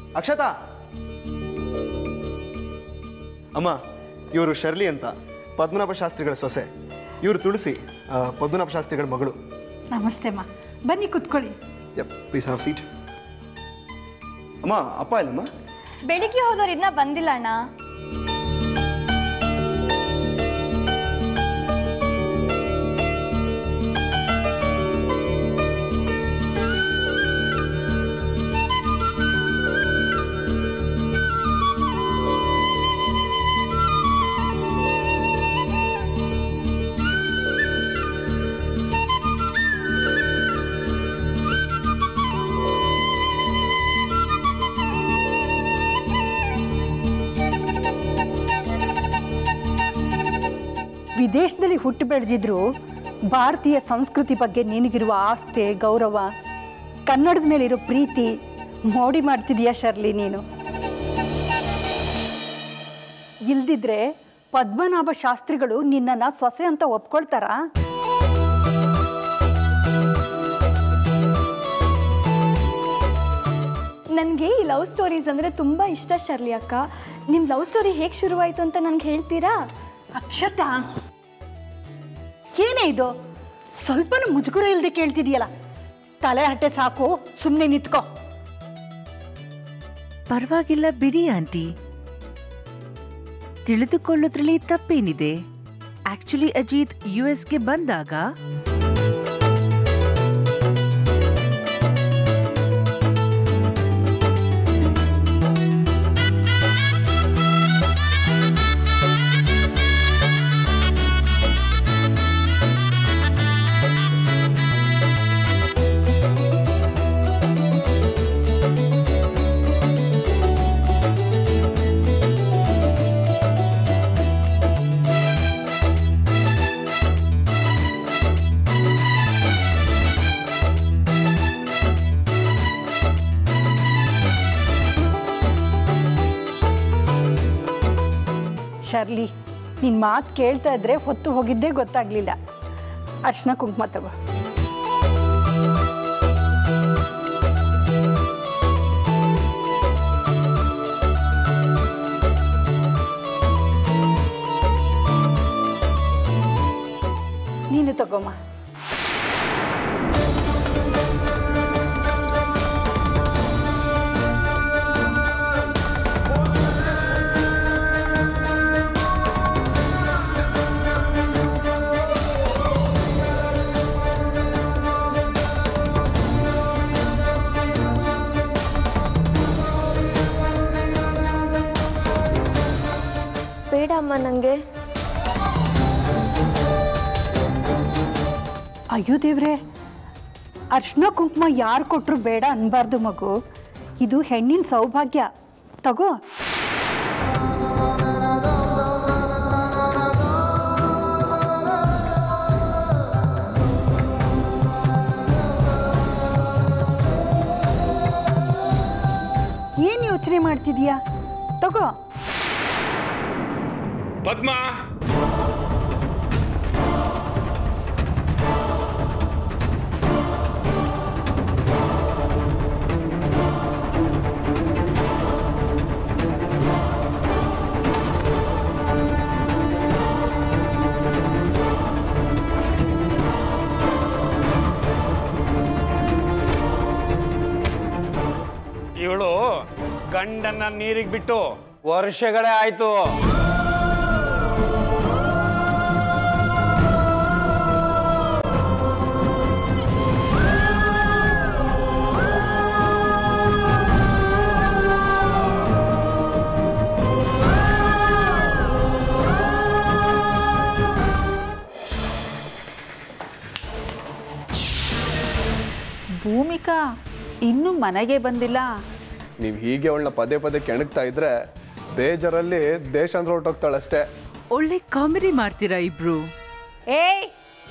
ಅಕ್ಷತಾ ಅಮ್ಮ ಇವರು ಶರ್ಲಿ ಅಂತ ಪದ್ಮನಾಭ ಶಾಸ್ತ್ರಿಗಳ ಸೊಸೆ ಇವರು ತುಳಸಿ ಆ, ಪದ್ಮನಾಭ ಶಾಸ್ತ್ರಿಗಳ ಮಗಳು ನಮಸ್ತೆ ಅಮ್ಮ ಬನ್ನಿ ಕುತ್ಕೊಳ್ಳಿ ಯಪ್ ಪ್ಲೀಸ್ ಹಾವ್ ಸೀಟ್ ಅಮ್ಮ ಅಪ್ಪ ಇಲ್ಲಮ್ಮ ಬೆಳಿಗ್ಗೆ ಹೋದವ್ರು ಇನ್ನ ಬಂದಿಲ್ಲ ಅಣ್ಣ ವಿದೇಶದಲ್ಲಿ ಹುಟ್ಟು ಬೆಳೆದಿದ್ರು ಭಾರತೀಯ ಸಂಸ್ಕೃತಿ ಬಗ್ಗೆ ನಿನಗಿರುವ ಆಸ್ತೆ ಗೌರವ ಕನ್ನಡದ ಮೇಲಿರೋ ಪ್ರೀತಿ ಮೋಡಿ ಮಾಡ್ತಿದೀಯ ಶರ್ಲಿ ನೀನು ಇಲ್ದಿದ್ರೆ ಪದ್ಮನಾಭ ಶಾಸ್ತ್ರಿಗಳು ನಿನ್ನನ್ನು ಸೊಸೆ ಅಂತ ಒಪ್ಕೊಳ್ತಾರಾ ನನಗೆ ಈ ಲವ್ ಸ್ಟೋರೀಸ್ ಅಂದರೆ ತುಂಬ ಇಷ್ಟ ಶರ್ಲಿ ಅಕ್ಕ ನಿಮ್ಮ ಲವ್ ಸ್ಟೋರಿ ಹೇಗೆ ಶುರುವಾಯಿತು ಅಂತ ನನಗೆ ಹೇಳ್ತೀರಾ ಅಕ್ಷತಾ ಏನೇ ಇದು ಸ್ವಲ್ಪನೂ ಮುಜುಗುರ ಇಲ್ಲದೆ ಕೇಳ್ತಿದೀಯಲ್ಲ ತಲೆ ಹರಟೆ ಸಾಕು ಸುಮ್ಮನೆ ನಿಂತ್ಕೋ ಪರವಾಗಿಲ್ಲ ಬಿಡಿ ಆಂಟಿ ತಿಳಿದುಕೊಳ್ಳೋದ್ರಲ್ಲಿ ತಪ್ಪೇನಿದೆ ಆಕ್ಚುಲಿ ಅಜಿತ್ ಯು ಎಸ್ಗೆ ಬಂದಾಗ ಶರ್ಲಿ ನಿನ್ನ ಮಾತು ಕೇಳ್ತಾ ಇದ್ರೆ ಹೊತ್ತು ಹೋಗಿದ್ದೇ ಗೊತ್ತಾಗ್ಲಿಲ್ಲ ಅರ್ಶಿನ ಕುಂಕುಮ ತಗೋ ನೀನು ತಗೋಮ್ಮ ಬೇಡ ಅಮ್ಮ ನನಗೆ ಅಯ್ಯೋ ದೇವ್ರೆ ಅರ್ಶಿನ ಕುಂಕುಮ ಯಾರು ಕೊಟ್ಟರು ಬೇಡ ಅನ್ಬಾರ್ದು ಮಗು ಇದು ಹೆಣ್ಣಿನ ಸೌಭಾಗ್ಯ ತಗೋ ಏನು ಯೋಚನೆ ಮಾಡ್ತಿದೀಯಾ ತಗೋ ಪದ್ಮ ಇವಳು ಗಂಡನ್ನ ನೀರಿಗೆ ಬಿಟ್ಟು ವರ್ಷಗಳೇ ಆಯ್ತು ಭೂಮಿಕಾ ಇನ್ನೂ ಮನೆಗೆ ಬಂದಿಲ್ಲ ನೀವು ಹೀಗೆ ಅವಳನ್ನ ಪದೇ ಪದೇ ಕೆಣಕ್ತಾ ಇದ್ರೆ ಬೇಜಾರಲ್ಲಿ ದೇಶಾಂತರ ಹೊರಟೋಗ್ತಾಳಷ್ಟೇ ಒಳ್ಳೆ ಕಾಮಿಡಿ ಮಾಡ್ತೀರಾ ಇಬ್ರು ಏಯ್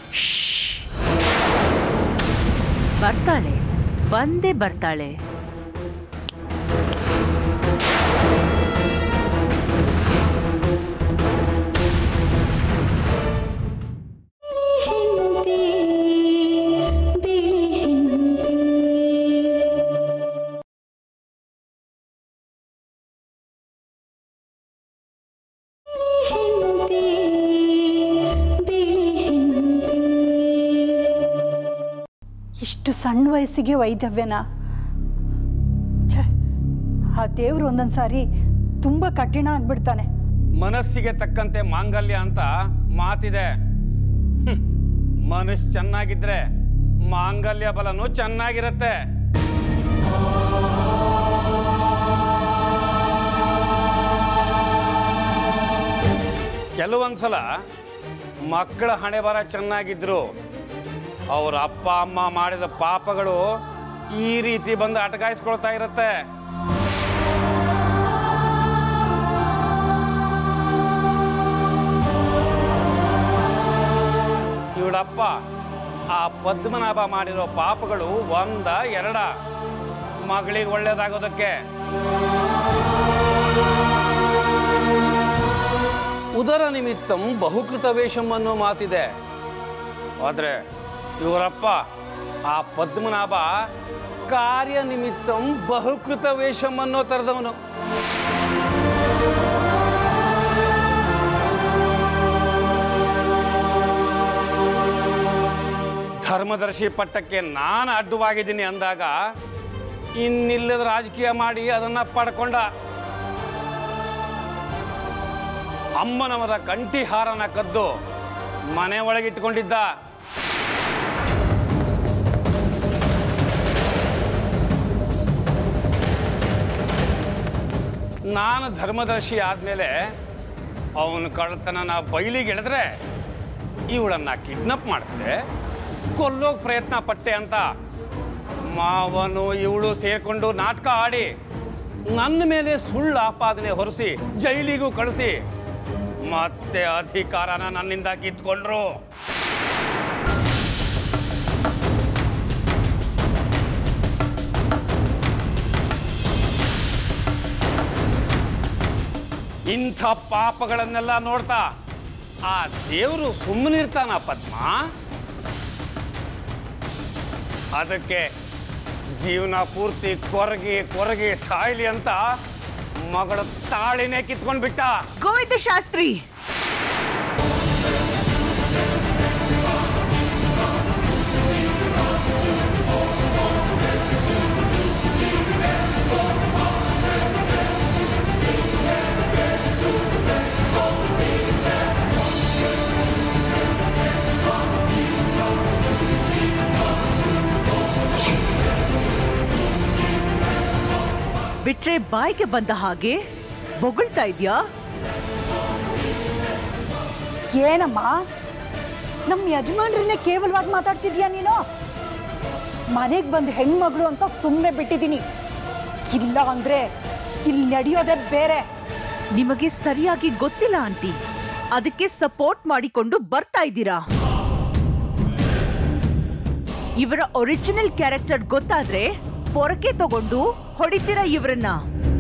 ಬರ್ತಾಳೆ ಬಂದೇ ಬರ್ತಾಳೆ ಇಷ್ಟು ಸಣ್ಣ ವಯಸ್ಸಿಗೆ ವೈದವ್ಯನ ಛೆ ಆ ದೇವ್ರು ಒಂದೊಂದು ಸಾರಿ ತುಂಬ ಕಠಿಣ ಆಗ್ಬಿಡ್ತಾನೆ ಮನಸ್ಸಿಗೆ ತಕ್ಕಂತೆ ಮಾಂಗಲ್ಯ ಅಂತ ಮಾತಿದೆ ಹ್ಮ್. ಮನಸ್ಸು ಚೆನ್ನಾಗಿದ್ರೆ ಮಾಂಗಲ್ಯ ಬಲನೂ ಚೆನ್ನಾಗಿರತ್ತೆ ಕೆಲವೊಂದ್ಸಲ ಮಕ್ಕಳ ಹಣೆ ಬರ ಚೆನ್ನಾಗಿದ್ರು ಅವ್ರ ಅಪ್ಪ ಅಮ್ಮ ಮಾಡಿದ ಪಾಪಗಳು ಈ ರೀತಿ ಬಂದು ಅಟಕಾಯಿಸ್ಕೊಳ್ತಾ ಇರತ್ತೆ ಇವಳಪ್ಪ ಆ ಪದ್ಮನಾಭ ಮಾಡಿರೋ ಪಾಪಗಳು ಒಂದ ಎರಡ ಮಗಳಿಗೆ ಒಳ್ಳೇದಾಗೋದಕ್ಕೆ ಉದರ ನಿಮಿತ್ತಂ ಬಹುಕೃತ ವೇಷಂ ಅನ್ನೋ ಮಾತಿದೆ ಆದ್ರೆ ಇವರಪ್ಪ ಆ ಪದ್ಮನಾಭ ಕಾರ್ಯ ನಿಮಿತ್ತಂ ಬಹುಕೃತ ವೇಷಂ ಅನ್ನೋ ತರದವನು ಧರ್ಮದರ್ಶಿ ಪಟ್ಟಕ್ಕೆ ನಾನು ಅಡ್ಡವಾಗಿದ್ದೀನಿ ಅಂದಾಗ ಇನ್ನಿಲ್ಲದ ರಾಜಕೀಯ ಮಾಡಿ ಅದನ್ನ ಪಡ್ಕೊಂಡ ಅಮ್ಮನವರ ಕಂಠಿಹಾರನ ಕದ್ದು ಮನೆ ಒಳಗಿಟ್ಕೊಂಡಿದ್ದ ನಾನು ಧರ್ಮದರ್ಶಿ ಆದ್ಮೇಲೆ ಅವನ ಕಳ್ಳತನನ ಬಯಲಿಗೆ ಎಳೆದ್ರೆ ಇವಳನ್ನ ಕಿಡ್ನಪ್ ಮಾಡಿದೆ ಕೊಲ್ಲೋಕ್ ಪ್ರಯತ್ನ ಪಟ್ಟೆ ಅಂತ ಮಾವನು ಇವಳು ಸೇರ್ಕೊಂಡು ನಾಟಕ ಆಡಿ ನನ್ನ ಮೇಲೆ ಸುಳ್ಳು ಆಪಾದನೆ ಹೊರಿಸಿ ಜೈಲಿಗೂ ಕಳಿಸಿ ಮತ್ತೆ ಅಧಿಕಾರನ ನನ್ನಿಂದ ಕಿತ್ಕೊಂಡ್ರು ಇಂಥ ಪಾಪಗಳನ್ನೆಲ್ಲ ನೋಡ್ತಾ ಆ ದೇವರು ಸುಮ್ಮನಿರ್ತಾನ ಪದ್ಮ ಅದಕ್ಕೆ ಜೀವನ ಪೂರ್ತಿ ಕೊರಗಿ ಕೊರಗಿ ಸಾಯ್ಲಿ ಅಂತ ಮಗಳ ತಾಳಿನೇ ಕಿತ್ಕೊಂಡ್ಬಿಟ್ಟ ಗೋವಿಂದ ಶಾಸ್ತ್ರಿ ಬಿಟ್ರೆ ಬಾಯಿಗೆ ಬಂದ ಹಾಗೆ ಬೊಗಳ್ತಾ ಇದ್ಯಾ ಏನಮ್ಮ ನಮ್ಮ ಯಜಮಾನ್ರನ್ನೇ ಕೇವಲವಾಗಿ ಮಾತಾಡ್ತಿದ್ಯಾ ನೀನು ಮನೆಗೆ ಬಂದು ಹೆಣ್ಮಗಳು ಅಂತ ಸುಮ್ಮನೆ ಬಿಟ್ಟಿದ್ದೀನಿ ಇಲ್ಲ ಅಂದ್ರೆ ಇಲ್ಲಿ ನಡೆಯೋದೇ ಬೇರೆ ನಿಮಗೆ ಸರಿಯಾಗಿ ಗೊತ್ತಿಲ್ಲ ಆಂಟಿ ಅದಕ್ಕೆ ಸಪೋರ್ಟ್ ಮಾಡಿಕೊಂಡು ಬರ್ತಾ ಇದ್ದೀರಾ ಇವರ ಒರಿಜಿನಲ್ ಕ್ಯಾರೆಕ್ಟರ್ ಗೊತ್ತಾದ್ರೆ ಪೊರಕೆ ತಗೊಂಡು ಹೊಡಿತೀರಾ ಇವರನ್ನ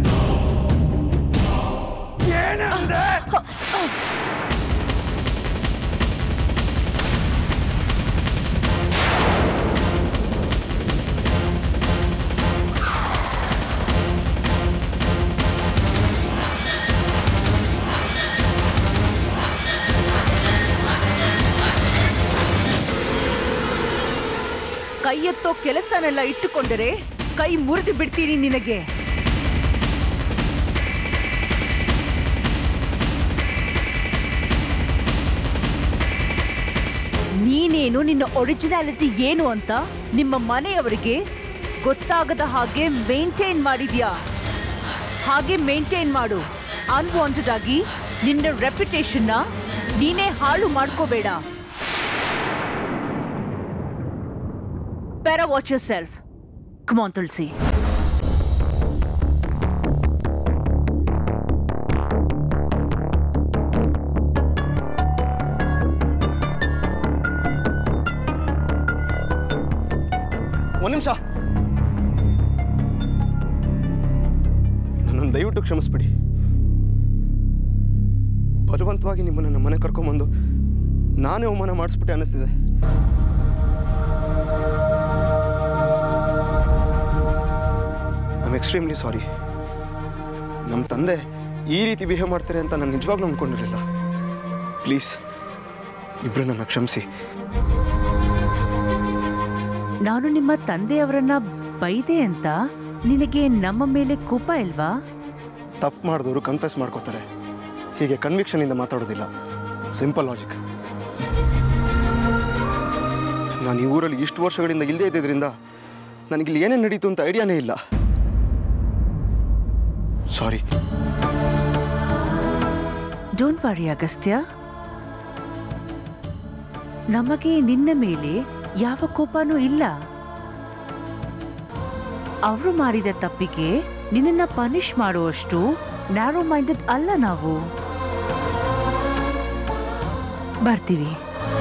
ಕೈ ಎತ್ತೋ ಕೆಲಸನೆಲ್ಲ ಇಟ್ಟುಕೊಂಡರೆ ಕೈ ಮುರಿದು ಬಿಡ್ತೀನಿ ನಿನಗೆ ನೀನೇನು ನಿನ್ನ ಒರಿಜಿನಾಲಿಟಿ ಏನು ಅಂತ ನಿಮ್ಮ ಮನೆಯವರಿಗೆ ಗೊತ್ತಾಗದ ಹಾಗೆ ಮೇಂಟೈನ್ ಮಾಡಿದ್ಯಾ ಹಾಗೆ ಮೇಂಟೈನ್ ಮಾಡು ಅನ್ವಾಂಟೆಡ್ ಆಗಿ ನಿನ್ನ ರೆಪ್ಯುಟೇಷನ್ನ ನೀನೇ ಹಾಳು ಮಾಡ್ಕೋಬೇಡ Better watch yourself. Come on, Tulsi. ಒಂದು ನಿಮಿಷ ನನ್ನನ್ನು ದಯವಿಟ್ಟು ಕ್ಷಮಿಸ್ಬಿಡಿ ಬಲವಂತವಾಗಿ ನಿಮ್ಮನ್ನು ನಮ್ಮ ಮನೆ ಕರ್ಕೊಂಬಂದು ನಾನೇ ಅವಮಾನ ಮಾಡಿಸ್ಬಿಟ್ಟೆ ಅನ್ನಿಸ್ತಿದೆ ಐ ಎಕ್ಸ್ಟ್ರೀಮ್ಲಿ ಸಾರಿ ನಮ್ಮ ತಂದೆ ಈ ರೀತಿ ಬಿಹೇವ್ ಮಾಡ್ತಾರೆ ಅಂತ ನಾನು ನಿಜವಾಗ್ಲೂ ಅಂದ್ಕೊಂಡಿರಲಿಲ್ಲ ಪ್ಲೀಸ್ ಇಬ್ಬರು ನನ್ನ ಕ್ಷಮಿಸಿ ನಾನು ನಿಮ್ಮ ತಂದೆಯವರನ್ನ ಬೈದೆ ಅಂತ ನಿನಗೆ ನಮ್ಮ ಮೇಲೆ ಕೋಪ ಇಲ್ವಾ ತಪ್ಪು ಮಾಡಿದವರು ಕನ್ಫೆಸ್ ಮಾಡ್ಕೋತಾರೆ ಹೀಗೆ ಕನ್ವಿಕ್ಷನಿಂದ ಮಾತಾಡೋದಿಲ್ಲ ಸಿಂಪಲ್ ಲಾಜಿಕ್ ನಾನು ಈ ಊರಲ್ಲಿ ಇಷ್ಟು ವರ್ಷಗಳಿಂದ ಇಲ್ಲದೇ ಇದ್ದಿದ್ದರಿಂದ ನನಗಿಲ್ಲಿ ಏನೇನು ನಡೀತು ಅಂತ ಐಡಿಯಾನೇ ಇಲ್ಲ ಸಾರಿ ಡೋಂಟ್ ವರಿ ಅಗಸ್ತ್ಯ ನಮಗೆ ನಿನ್ನ ಮೇಲೆ ಯಾವ ಕೋಪನೂ ಇಲ್ಲ ಅವರು ಮಾಡಿದ ತಪ್ಪಿಗೆ ನಿನ್ನನ್ನ ಪನಿಷ್ ಮಾಡುವಷ್ಟು ನ್ಯಾರೋ ಮೈಂಡೆಡ್ ಅಲ್ಲ ನಾವು ಬರ್ತೀವಿ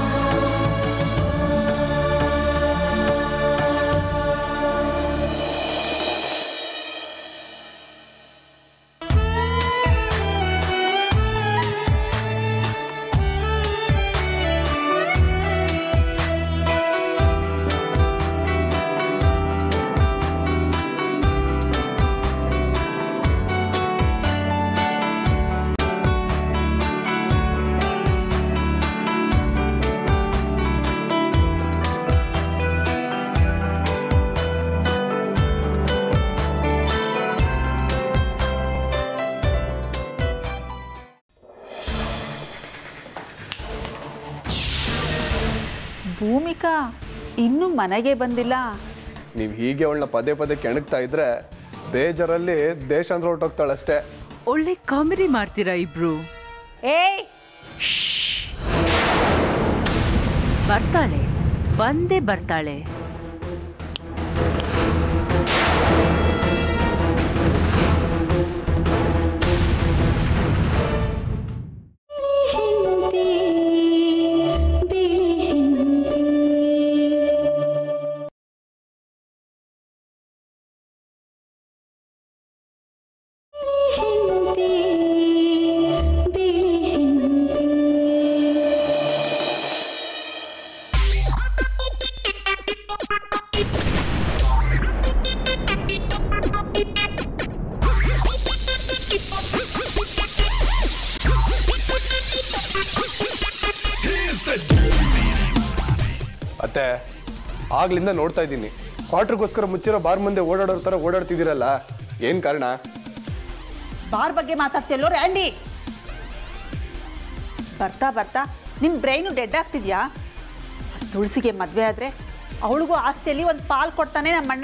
ಭೂಮಿಕಾ ಇನ್ನೂ ಮನೆಗೆ ಬಂದಿಲ್ಲ ನೀವು ಹೀಗೆ ಅವಳನ್ನ ಪದೇ ಪದೇ ಕೆಣಕ್ತಾ ಇದ್ರೆ ಬೇಜಾರಲ್ಲಿ ದೇಶಾಂತರ ಹೊರಟೋಗ್ತಾಳಷ್ಟೇ ಒಳ್ಳೆ ಕಾಮಿಡಿ ಮಾಡ್ತೀರಾ ಇಬ್ರು ಏಯ್ ಬರ್ತಾಳೆ ಬಂದೇ ಬರ್ತಾಳೆ ಅತ್ತೆ ಆಗ್ಲಿಂದ ನೋಡ್ತಾ ಇದ್ದೀನಿ ಕ್ವಾರ್ಟರ್ಗೋಸ್ಕರ ಮುಚ್ಚಿರೋ ಬಾರ್ ಮುಂದೆ ಓಡಾಡೋರ್ ಥರ ಓಡಾಡ್ತಿದ್ದೀರಲ್ಲ ಏನು ಕಾರಣ ಬಾರ್ ಬಗ್ಗೆ ಮಾತಾಡ್ತಿಯಲ್ಲೋ ರ್ಯಾಂಡಿ ಬರ್ತಾ ಬರ್ತಾ ನಿಮ್ಮ ಬ್ರೈನು ಡೆಡ್ ಆಗ್ತಿದ್ಯಾ ತುಳಸಿಗೆ ಮದುವೆ ಆದರೆ ಅವಳಿಗೂ ಆಸ್ತಿಯಲ್ಲಿ ಒಂದು ಪಾಲ್ ಕೊಡ್ತಾನೆ ನಮ್ಮಣ್ಣ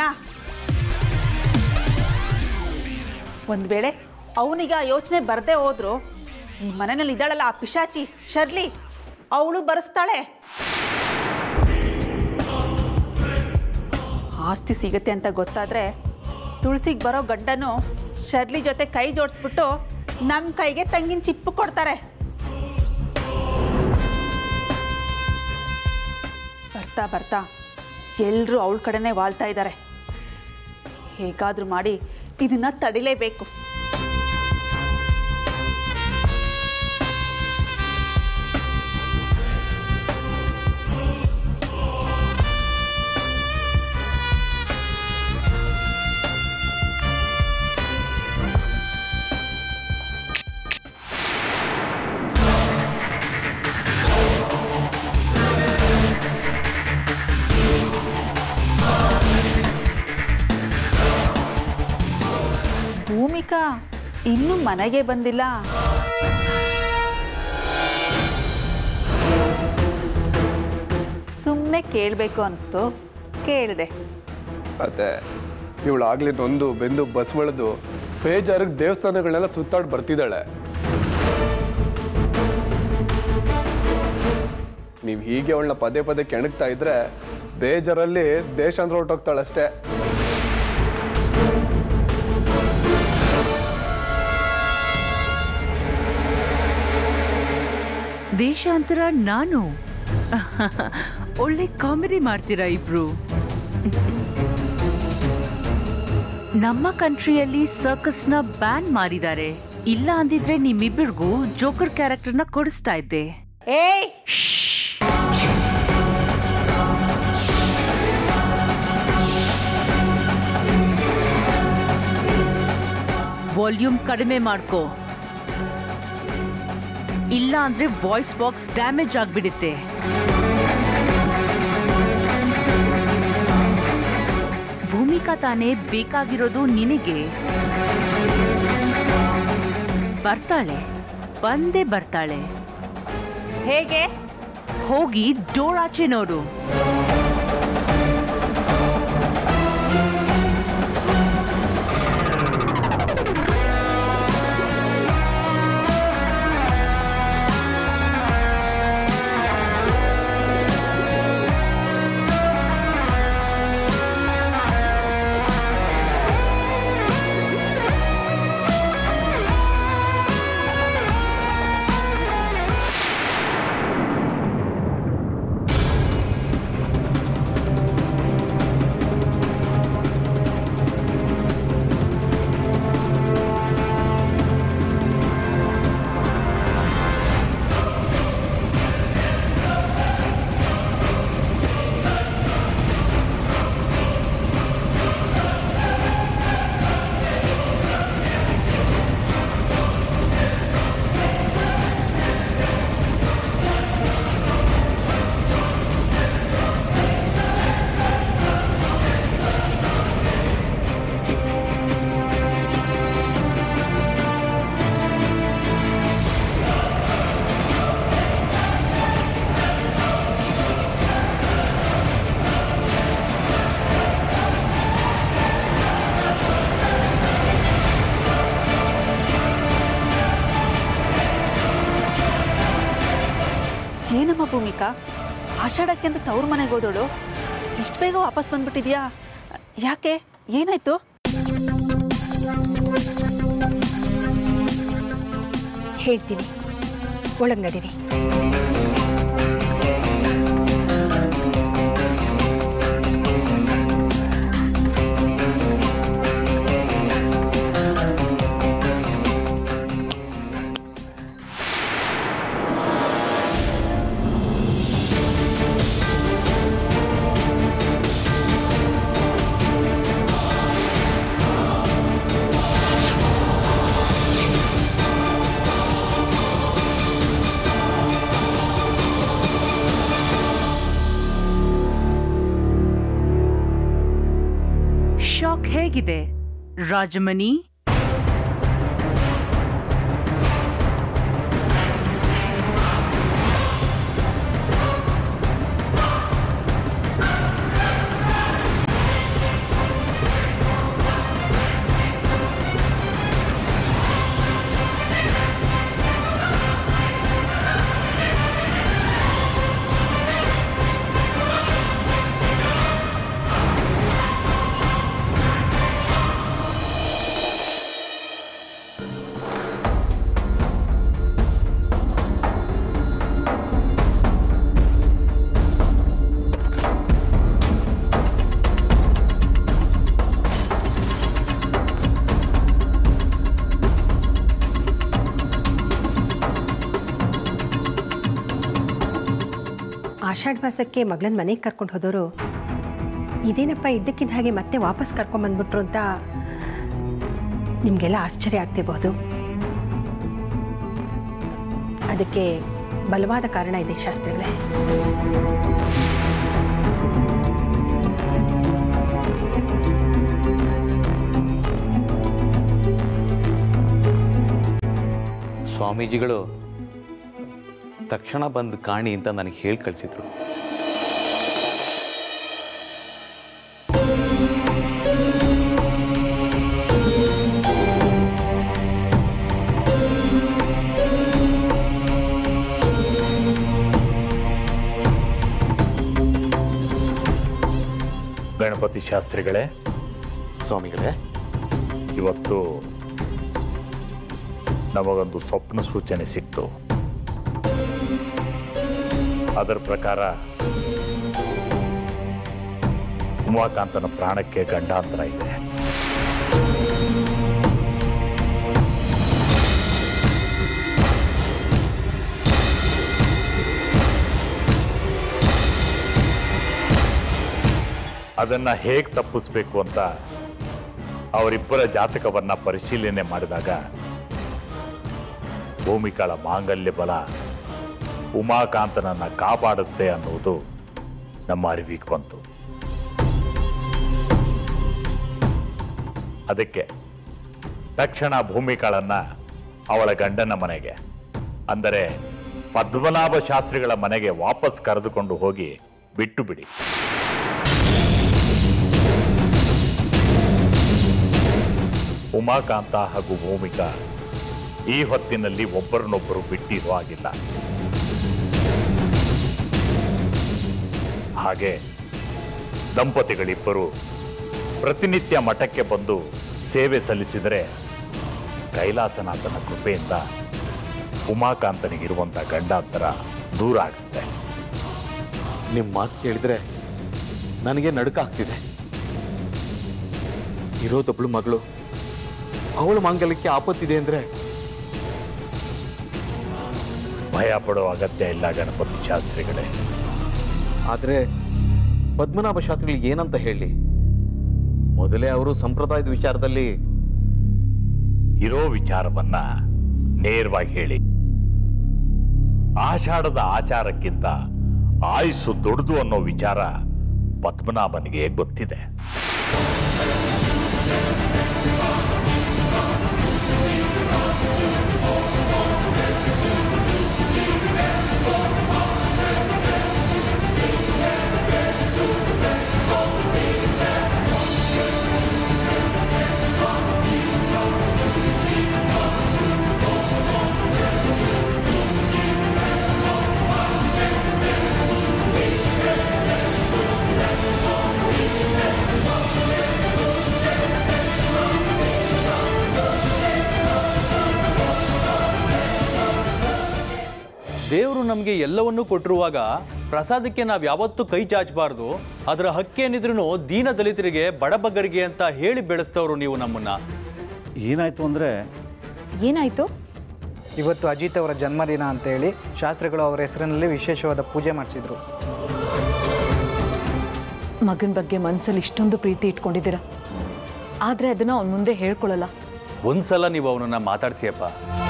ಒಂದು ವೇಳೆ ಅವನಿಗೆ ಆ ಯೋಚನೆ ಬರದೇ ಹೋದ್ರು ಈ ಮನೆಯಲ್ಲಿ ಇದ್ದಾಳಲ್ಲ ಆ ಪಿಶಾಚಿ ಶರ್ಲಿ ಅವಳು ಬರೆಸ್ತಾಳೆ ಆಸ್ತಿ ಸಿಗತ್ತೆ ಅಂತ ಗೊತ್ತಾದ್ರೆ ತುಳಸಿಗೆ ಬರೋ ಗಂಡನು ಶರ್ಲಿ ಜೊತೆ ಕೈ ಜೋಡಿಸ್ಬಿಟ್ಟು ನಮ್ಮ ಕೈಗೆ ತಂಗಿನ ಚಿಪ್ಪು ಕೊಡ್ತಾರೆ ಬರ್ತಾ ಬರ್ತಾ ಎಲ್ಲರೂ ಅವಳ ಕಡೆನೇ ವಾಲ್ತಾ ಇದ್ದಾರೆ ಹೇಗಾದರೂ ಮಾಡಿ ಇದನ್ನ ತಡಿಲೇಬೇಕು ಭೂಮಿಕಾ ಇನ್ನೂ ಮನೆಗೆ ಬಂದಿಲ್ಲ ಸುಮ್ಮನೆ ಕೇಳಬೇಕು ಅನಿಸ್ತು ಕೇಳಿದೆ ಅತ್ತೆ ಇವಳು ಆಗ್ಲಿ ನೊಂದು ಬೆಂದು ಬಸ್ ಬೆಳೆದು ಬೇಜಾರಿಗೆ ದೇವಸ್ಥಾನಗಳನ್ನೆಲ್ಲ ಸುತ್ತಾಡಿ ಬರ್ತಿದ್ದಾಳೆ ನೀವು ಹೀಗೆ ಅವಳನ್ನ ಪದೇ ಪದೇ ಕೆಣಕ್ತಾ ಇದ್ರೆ ಬೇಜಾರಲ್ಲಿ ದೇಶಾಂತರ ಹೊರಟೋಗ್ತಾಳಷ್ಟೇ ದೇಶಾಂತರ ನಾನು ಒಳ್ಳೆ ಕಾಮಿಡಿ ಮಾಡ್ತೀರಾ ಇಬ್ರು ನಮ್ಮ ಕಂಟ್ರಿಯಲ್ಲಿ ಸರ್ಕಸ್ನ ಬ್ಯಾನ್ ಮಾಡಿದ್ದಾರೆ ಇಲ್ಲ ಅಂದಿದ್ರೆ ನಿಮ್ಮಿಬ್ಬರಿಗೂ ಜೋಕರ್ ಕ್ಯಾರೆಕ್ಟರ್ನ ಕೊಡಿಸ್ತಾ ಇದ್ದೆ ಏಯ್ ವಾಲ್ಯೂಮ್ ಕಡಿಮೆ ಮಾಡ್ಕೋ ಇಲ್ಲ ಅಂದ್ರೆ ವಾಯ್ಸ್ ಬಾಕ್ಸ್ ಡ್ಯಾಮೇಜ್ ಆಗ್ಬಿಡುತ್ತೆ ಭೂಮಿಕಾ ತಾನೇ ಬೇಕಾಗಿರೋದು ನಿನಗೆ ಬರ್ತಾಳೆ ಬಂದೇ ಬರ್ತಾಳೆ ಹೇಗೆ ಹೋಗಿ ಡೋರ್ ಆಚೆ ನೋಡು ಏನಮ್ಮ ಭೂಮಿಕಾ ಆಷಾಢಕ್ಕೆ ಅಂತ ತವ್ರ ಮನೆಗೆ ಹೋದೋಳು ಇಷ್ಟು ಬೇಗ ವಾಪಸ್ ಬಂದ್ಬಿಟ್ಟಿದ್ಯಾ ಯಾಕೆ ಏನಾಯ್ತು ಹೇಳ್ತೀನಿ ಒಳಗೆ ನಡೀರಿ ಶಾಕ್ ಹೇಗಿದೆ ರಾಜಮಣಿ ಆಷಾಢ ಮಾಸಕ್ಕೆ ಮಗಳನ್ನ ಮನೆಗೆ ಕರ್ಕೊಂಡು ಹೋದವರು ಇದೇನಪ್ಪ ಇದ್ದಕ್ಕಿದ್ದ ಹಾಗೆ ಮತ್ತೆ ವಾಪಸ್ ಕರ್ಕೊಂಬಂದ್ಬಿಟ್ರು ಅಂತ ನಿಮಗೆಲ್ಲ ಆಶ್ಚರ್ಯ ಆಗ್ತಿರಬಹುದು ಅದಕ್ಕೆ ಬಲವಾದ ಕಾರಣ ಇದೆ ಶಾಸ್ತ್ರಿಗಳೇ ಸ್ವಾಮೀಜಿಗಳು ತಕ್ಷಣ ಬಂದು ಕಾಣಿ ಅಂತ ನನಗೆ ಹೇಳಿ ಕಳಿಸಿದ್ರು ಗಣಪತಿ ಶಾಸ್ತ್ರಿಗಳೇ ಸ್ವಾಮಿಗಳೇ ಇವತ್ತು ನಮಗೊಂದು ಸ್ವಪ್ನ ಸೂಚನೆ ಸಿಕ್ತು ಅದರ ಪ್ರಕಾರ ಉಮಾಕಾಂತನ ಪ್ರಾಣಕ್ಕೆ ಗಂಡಾಂತರ ಇದೆ ಅದನ್ನ ಹೇಗೆ ತಪ್ಪಿಸ್ಬೇಕು ಅಂತ ಅವರಿಬ್ಬರ ಜಾತಕವನ್ನ ಪರಿಶೀಲನೆ ಮಾಡಿದಾಗ ಭೂಮಿಕಾಳ ಮಾಂಗಲ್ಯ ಬಲ ಉಮಾಕಾಂತನನ್ನ ಕಾಪಾಡುತ್ತೆ ಅನ್ನುವುದು ನಮ್ಮ ಅರಿವಿಗೆ ಬಂತು ಅದಕ್ಕೆ ತಕ್ಷಣ ಭೂಮಿಕಾಳನ್ನ ಅವಳ ಗಂಡನ ಮನೆಗೆ ಅಂದರೆ ಪದ್ಮನಾಭ ಶಾಸ್ತ್ರಿಗಳ ಮನೆಗೆ ವಾಪಸ್ ಕರೆದುಕೊಂಡು ಹೋಗಿ ಬಿಟ್ಟು ಬಿಡಿ ಉಮಾಕಾಂತ ಹಾಗೂ ಭೂಮಿಕಾ ಈ ಹೊತ್ತಿನಲ್ಲಿ ಒಬ್ಬರನ್ನೊಬ್ಬರು ಬಿಟ್ಟಿರೋ ಆಗಿಲ್ಲ ಹಾಗೆ ದಂಪತಿಗಳಿಬ್ಬರು ಪ್ರತಿನಿತ್ಯ ಮಠಕ್ಕೆ ಬಂದು ಸೇವೆ ಸಲ್ಲಿಸಿದರೆ ಕೈಲಾಸನಾಥನ ಕೃಪೆಯಿಂದ ಉಮಾಕಾಂತನಿಗಿರುವಂಥ ಗಂಡಾಂತರ ದೂರ ಆಗುತ್ತೆ ನಿಮ್ಮ ಮಾತು ಕೇಳಿದ್ರೆ ನನಗೆ ನಡುಕ ಆಗ್ತಿದೆ ಇರೋದೊಬ್ಳು ಮಗಳು ಅವಳ ಮಾಂಗಲ್ಯಕ್ಕೆ ಆಪತ್ತಿದೆ ಅಂದ್ರೆ ಭಯ ಪಡೋ ಅಗತ್ಯ ಇಲ್ಲ ಗಣಪತಿ ಶಾಸ್ತ್ರಿಗಳೇ ಆದರೆ ಪದ್ಮನಾಭ ಶಾಸ್ತ್ರಿಗಳಿಗೆ ಏನಂತ ಹೇಳಿ ಮೊದಲೇ ಅವರು ಸಂಪ್ರದಾಯದ ವಿಚಾರದಲ್ಲಿ ಇರೋ ವಿಚಾರವನ್ನ ನೇರವಾಗಿ ಹೇಳಿ ಆಷಾಢದ ಆಚಾರಕ್ಕಿಂತ ಆಯುಸ್ಸು ದೊಡ್ಡದು ಅನ್ನೋ ವಿಚಾರ ಪದ್ಮನಾಭನಿಗೆ ಗೊತ್ತಿದೆ ದೇವರು ನಮಗೆ ಎಲ್ಲವನ್ನೂ ಕೊಟ್ಟಿರುವಾಗ ಪ್ರಸಾದಕ್ಕೆ ನಾವು ಯಾವತ್ತೂ ಕೈ ಚಾಚಬಾರ್ದು ಅದರ ಹಕ್ಕೇನಿದ್ರೂ ದೀನ ದಲಿತರಿಗೆ ಬಡಬಗ್ಗರಿಗೆ ಅಂತ ಹೇಳಿ ಬೆಳೆಸ್ತವ್ರು ನೀವು ನಮ್ಮನ್ನ ಏನಾಯಿತು ಅಂದರೆ ಏನಾಯ್ತು ಇವತ್ತು ಅಜಿತ್ ಅವರ ಜನ್ಮದಿನ ಅಂತೇಳಿ ಶಾಸ್ತ್ರಿಗಳು ಅವರ ಹೆಸರಿನಲ್ಲಿ ವಿಶೇಷವಾದ ಪೂಜೆ ಮಾಡಿಸಿದ್ರು ಮಗನ ಬಗ್ಗೆ ಮನಸ್ಸಲ್ಲಿ ಇಷ್ಟೊಂದು ಪ್ರೀತಿ ಇಟ್ಕೊಂಡಿದ್ದೀರಾ ಆದರೆ ಅದನ್ನು ಅವನ ಮುಂದೆ ಹೇಳ್ಕೊಳ್ಳಲ್ಲ ಒಂದ್ಸಲ ನೀವು ಅವನನ್ನ ಮಾತಾಡ್ಸಿಯಪ್ಪ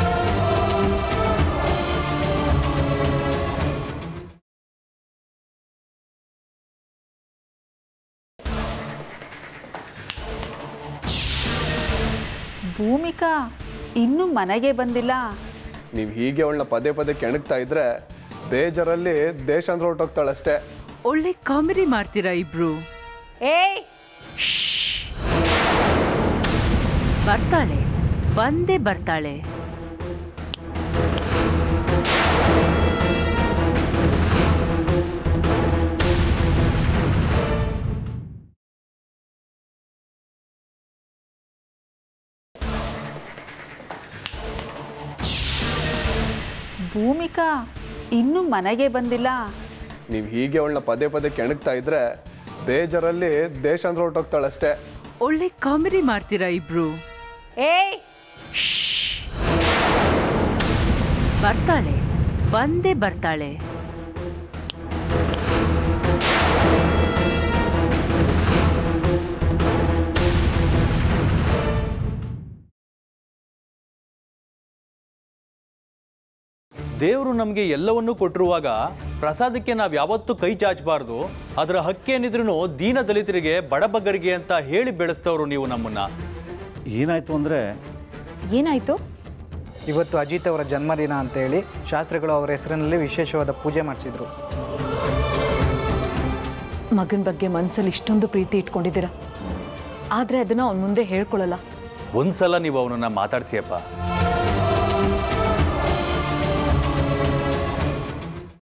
ಭೂಮಿಕಾ ಇನ್ನೂ ಮನೆಗೆ ಬಂದಿಲ್ಲ ನೀವು ಹೀಗೆ ಅವಳನ್ನ ಪದೇ ಪದೇ ಕೆಣಕ್ತಾ ಇದ್ರೆ ಬೇಜಾರಲ್ಲಿ ದೇಶಾಂತರ ಹೊರಟೋಗ್ತಾಳಷ್ಟೇ ಒಳ್ಳೆ ಕಾಮಿಡಿ ಮಾಡ್ತೀರಾ ಇಬ್ರು ಏಯ್ ಬರ್ತಾಳೆ ಬಂದೇ ಬರ್ತಾಳೆ ಭೂಮಿಕಾ ಇನ್ನೂ ಮನೆಗೆ ಬಂದಿಲ್ಲ ನೀವು ಹೀಗೆ ಅವಳನ್ನ ಪದೇ ಪದೇ ಕೆಣಕ್ತಾ ಇದ್ರೆ ಬೇಜಾರಲ್ಲಿ ದೇಶಾಂತರ ಹೊರಟೋಗ್ತಾಳಷ್ಟೇ ಒಳ್ಳೆ ಕಾಮಿಡಿ ಮಾಡ್ತೀರಾ ಇಬ್ರು ಏಯ್ ಬರ್ತಾಳೆ ಬಂದೇ ಬರ್ತಾಳೆ ದೇವರು ನಮಗೆ ಎಲ್ಲವನ್ನೂ ಕೊಟ್ಟಿರುವಾಗ ಪ್ರಸಾದಕ್ಕೆ ನಾವು ಯಾವತ್ತೂ ಕೈ ಚಾಚಬಾರ್ದು ಅದರ ಹಕ್ಕೇನಿದ್ರೂ ದೀನ ದಲಿತರಿಗೆ ಬಡಬಗ್ಗರಿಗೆ ಅಂತ ಹೇಳಿ ಬೆಳೆಸ್ತವ್ರು ನೀವು ನಮ್ಮನ್ನ ಏನಾಯಿತು ಅಂದರೆ ಏನಾಯ್ತು ಇವತ್ತು ಅಜಿತ್ ಅವರ ಜನ್ಮದಿನ ಅಂತೇಳಿ ಶಾಸ್ತ್ರಿಗಳು ಅವರ ಹೆಸರಿನಲ್ಲಿ ವಿಶೇಷವಾದ ಪೂಜೆ ಮಾಡಿಸಿದ್ರು ಮಗನ ಬಗ್ಗೆ ಮನಸ್ಸಲ್ಲಿ ಇಷ್ಟೊಂದು ಪ್ರೀತಿ ಇಟ್ಕೊಂಡಿದ್ದೀರಾ ಆದರೆ ಅದನ್ನು ಅವನ ಮುಂದೆ ಹೇಳ್ಕೊಳ್ಳಲ್ಲ ಒಂದ್ಸಲ ನೀವು ಅವನನ್ನ ಮಾತಾಡ್ಸಿಯಪ್ಪ